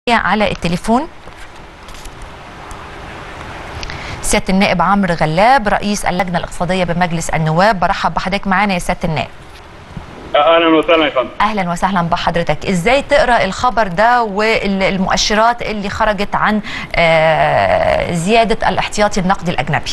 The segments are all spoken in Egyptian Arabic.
على التليفون سياده النائب عمرو غلاب رئيس اللجنه الاقتصاديه بمجلس النواب برحب بحضرتك معانا يا سياده النائب اهلا وسهلا يا فندم اهلا وسهلا بحضرتك ازاي تقرا الخبر ده والمؤشرات اللي خرجت عن آه، زياده الاحتياطي النقدي الاجنبي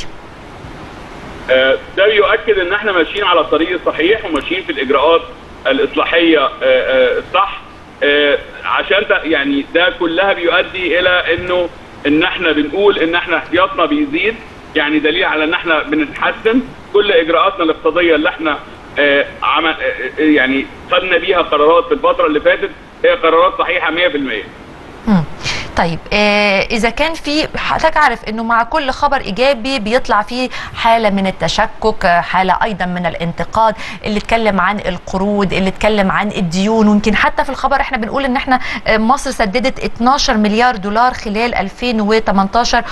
آه، ده بيؤكد ان احنا ماشيين على الطريق الصحيح وماشيين في الاجراءات الاصلاحيه آه، آه، الصح آه، عشان ت- يعني ده كلها بيؤدي الى انه ان احنا بنقول ان احنا احتياطنا بيزيد يعني دليل على ان احنا بنتحسن كل اجراءاتنا الاقتصاديه اللي احنا آه، عمل آه، آه، يعني خدنا بيها قرارات في الفتره اللي فاتت هي قرارات صحيحه 100% مم. طيب آه اذا كان في حضرتك عارف انه مع كل خبر ايجابي بيطلع فيه حاله من التشكك آه، حاله ايضا من الانتقاد اللي اتكلم عن القروض اللي اتكلم عن الديون ويمكن حتى في الخبر احنا بنقول ان احنا آه، مصر سددت 12 مليار دولار خلال 2018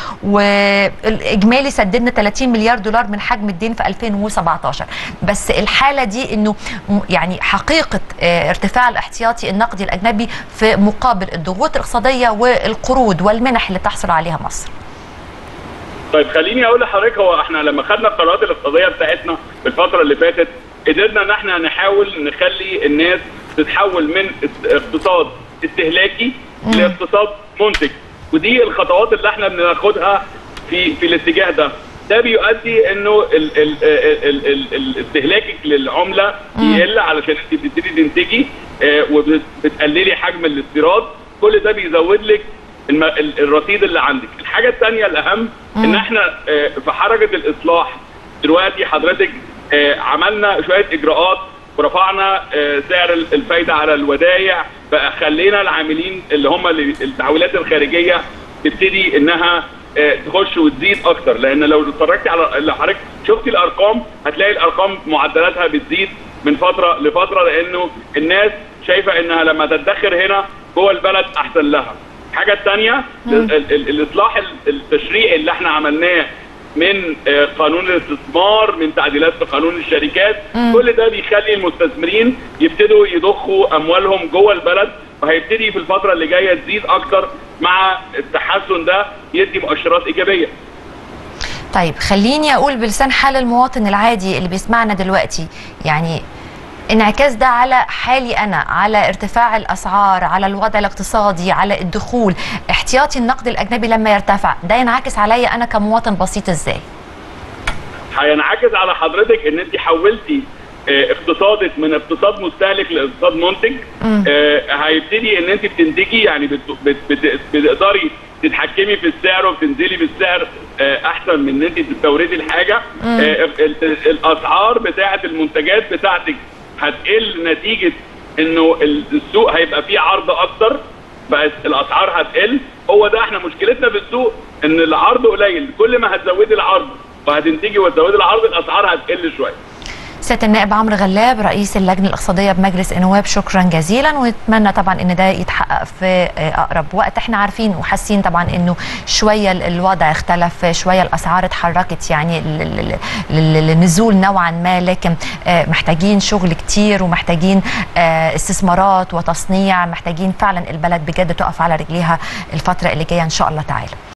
والاجمالي سددنا 30 مليار دولار من حجم الدين في 2017 بس الحاله دي انه م- يعني حقيقه آه، ارتفاع الاحتياطي النقدي الاجنبي في مقابل الضغوط الاقتصاديه والقروض والمنح اللي تحصل عليها مصر طيب خليني اقول لحضرتك هو احنا لما خدنا القرارات الاقتصاديه بتاعتنا في الفتره اللي فاتت قدرنا ان احنا نحاول نخلي الناس تتحول من است- اقتصاد استهلاكي لاقتصاد منتج ودي الخطوات اللي احنا بناخدها في في الاتجاه ده ده بيؤدي انه ال ال ال ال ال استهلاكك للعمله يقل علشان انت بتبتدي تنتجي آه، وبتقللي حجم الاستيراد كل ده بيزود لك الم... ال- الرصيد اللي عندك الحاجة الثانية الأهم إن إحنا آه، في حركة الإصلاح دلوقتي حضرتك آه، عملنا شوية إجراءات ورفعنا آه، سعر ال- الفايدة على الودايع بقى خلينا العاملين اللي هم اللي- التحويلات الخارجية تبتدي إنها آه، تخش وتزيد أكتر لأن لو اتفرجتي على لو حضرتك شفتي الأرقام هتلاقي الأرقام معدلاتها بتزيد من فترة لفترة لأنه الناس شايفة إنها لما تدخر هنا جوه البلد أحسن لها الحاجه الثانيه الاصلاح ال- التشريعي اللي احنا عملناه من آه، قانون الاستثمار من تعديلات في قانون الشركات كل ده بيخلي المستثمرين يبتدوا يضخوا اموالهم جوه البلد وهيبتدي في الفتره اللي جايه تزيد اكتر مع التحسن ده يدي مؤشرات ايجابيه طيب خليني اقول بلسان حال المواطن العادي اللي بيسمعنا دلوقتي يعني انعكاس ده على حالي انا على ارتفاع الاسعار على الوضع الاقتصادي على الدخول احتياطي النقد الاجنبي لما يرتفع ده ينعكس عليا انا كمواطن بسيط ازاي هينعكس على حضرتك ان انت حولتي آه، اقتصادك من اقتصاد مستهلك لاقتصاد منتج آه، هيبتدي ان انت بتنتجي يعني بت- بت- بت- بتقدري تتحكمي في السعر وبتنزلي بالسعر آه، احسن من ان انت تستوردي الحاجه آه، ال- ال- الاسعار بتاعه المنتجات بتاعتك هتقل نتيجه انه ال- السوق هيبقى فيه عرض اكتر بقت الاسعار هتقل هو ده احنا مشكلتنا في السوق ان العرض قليل كل ما هتزودي العرض وهتنتجي وتزودي العرض الاسعار هتقل شويه سياده النائب عمرو غلاب رئيس اللجنه الاقتصاديه بمجلس النواب شكرا جزيلا ونتمنى طبعا ان ده يتحقق في آه، اقرب وقت احنا عارفين وحاسين طبعا انه شويه ال- الوضع اختلف شويه الاسعار اتحركت يعني ل- ل- ل- للنزول نوعا ما لكن آه، محتاجين شغل كتير ومحتاجين آه، استثمارات وتصنيع محتاجين فعلا البلد بجد تقف على رجليها الفتره اللي جايه ان شاء الله تعالى